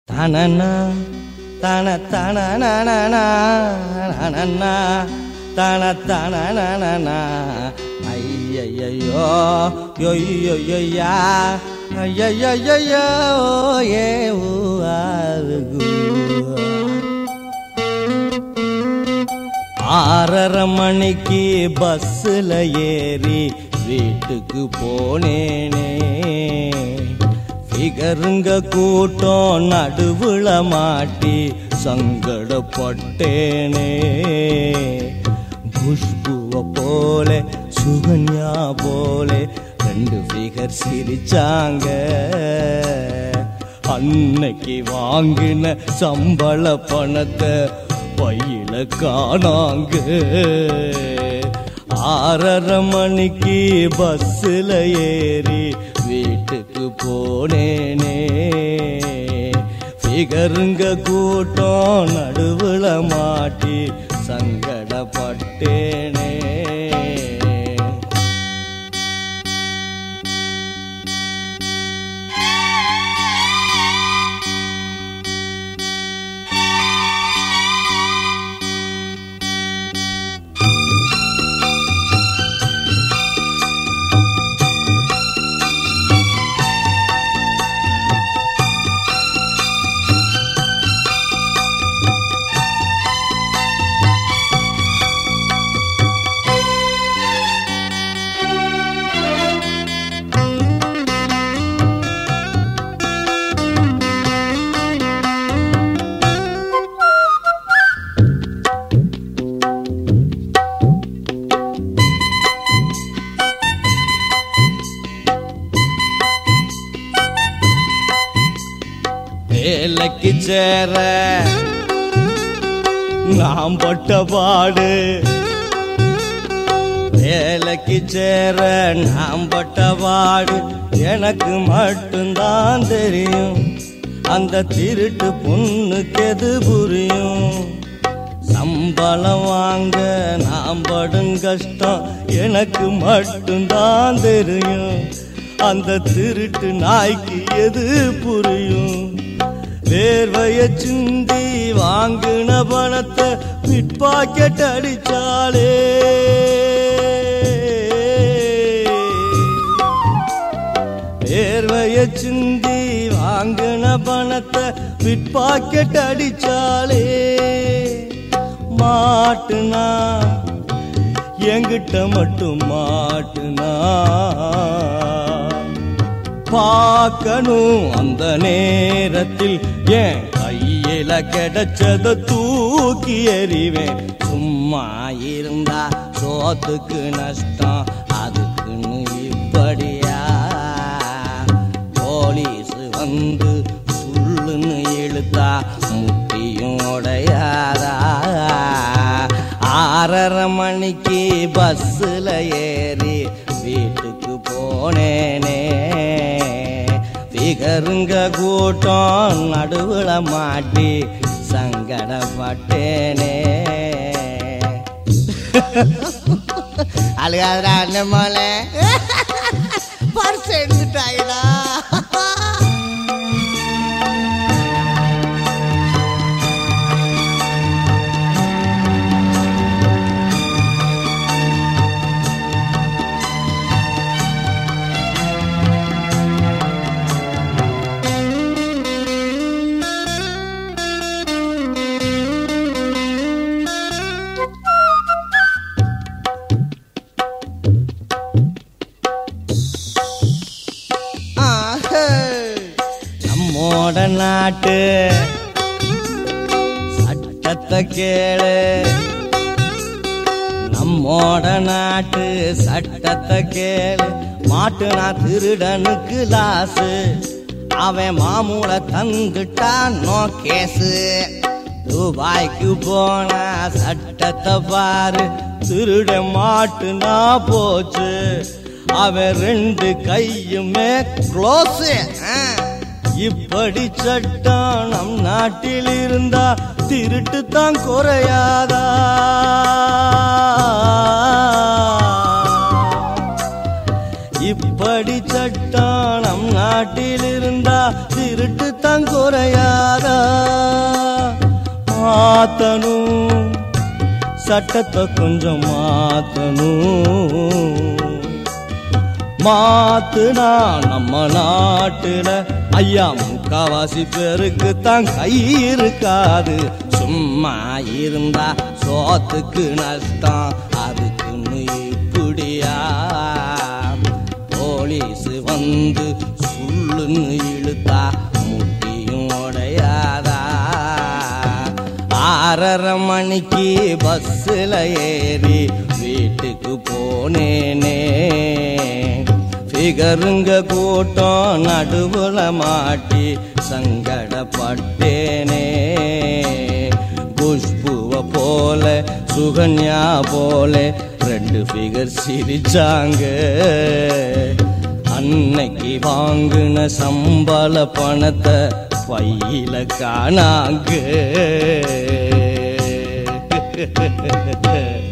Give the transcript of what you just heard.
தனனா தன தனனா தன தனனா ஐயையோ யொய்யொய்யா ஐயையோ ஏ ஊ ஆறரை மணிக்கு பஸ்ஸில் ஏறி வீட்டுக்கு போனேனே ஃபிகருங்க கூட்டம் நடுவுல மாட்டி சங்கடப்பட்டேனே குஷ்புவ போல சுகன்யா போல ரெண்டு ஃபிகர் சிரிச்சாங்க அன்னைக்கு வாங்கின சம்பள பணத்தை பையில காணாங்க ஆறரை மணிக்கு பஸ்ஸில் ஏறி வீட்டுக்கு போனேனே ஃபிகருங்க கூட்டம் நடுவுல மாட்டி சங்கடப்பட்டேனே வேலைக்கு சேர நாம் பட்ட பாடு வேலைக்கு சேர நாம் பட்ட பாடு எனக்கு மட்டும்தான் தெரியும் அந்த திருட்டு பொண்ணுக்கு எது புரியும் சம்பளம் வாங்க நாம் படும் கஷ்டம் எனக்கு மட்டும்தான் தெரியும் அந்த திருட்டு நாய்க்கு எது புரியும் வேர்வைய சிந்தி வாங்கின பணத்தை பிட் பாக்கெட் அடிச்சாலே வேர்வைய சிந்தி வாங்கின பணத்தை பிட் பாக்கெட் அடிச்சாலே மாட்டுனா என்கிட்ட மட்டும் மாட்டுனா பார்க்கணும் அந்த நேரத்தில் என் கையில கிடைச்சத தூக்கி எறிவேன் சும்மா இருந்தா சோத்துக்கு நஷ்டம் அதுக்குன்னு இப்படியா போலீஸ் வந்து சுள்ளுன்னு இழுத்தா முட்டியும் உடையாதா ஆறரை மணிக்கு பஸ்ஸில் ஏறி வீட்டுக்கு போனேனே பிகருங்க கூட்டம் நடுவுல மாட்டி சங்கடப்பட்டேனே அழுகாதடா அண்ணமாலே பர்ஸ் எடுத்துட்டாயிடா நம்மோட நாட்டு சட்டத்தை கேளு நம்மோட நாட்டு சட்டத்தை கேளு மாட்டுனா திருடனுக்கு லாசு அவன் மாமூல தந்துட்டான் நோ கேசு துபாய்க்கு போன சட்டத்தை பாரு திருட மாட்டுனா போச்சு அவன் ரெண்டு கையுமே க்ளோஸ் இப்படி சட்டம் நம் நாட்டில் இருந்தா திருட்டு தான் குறையாதா இப்படி சட்டம் நம் நாட்டில் இருந்தா திருட்டு தான் குறையாதா மாத்தணும் சட்டத்தை கொஞ்சம் மாத்தணும் மாத்துனா நம்ம நாட்டுல ஐயா முக்காவாசி பேருக்கு தான் கை இருக்காது சும்மா இருந்தா சோத்துக்கு நஷ்டம் அதுக்குன்னு இப்படியா போலீஸ் வந்து சுள்ளுன்னு இழுத்தா முட்டியும் உடையாதா ஆறரை மணிக்கு பஸ்ஸில் ஏறி வீட்டுக்கு போனேனே ஃபிகருங்க கூட்டம் நடுவுல மாட்டி சங்கடப்பட்டேனே குஷ்புவ போல சுகன்யா போல ரெண்டு ஃபிகர் சிரிச்சாங்க அன்னைக்கு வாங்குன சம்பள பணத்தை பையில காணாங்க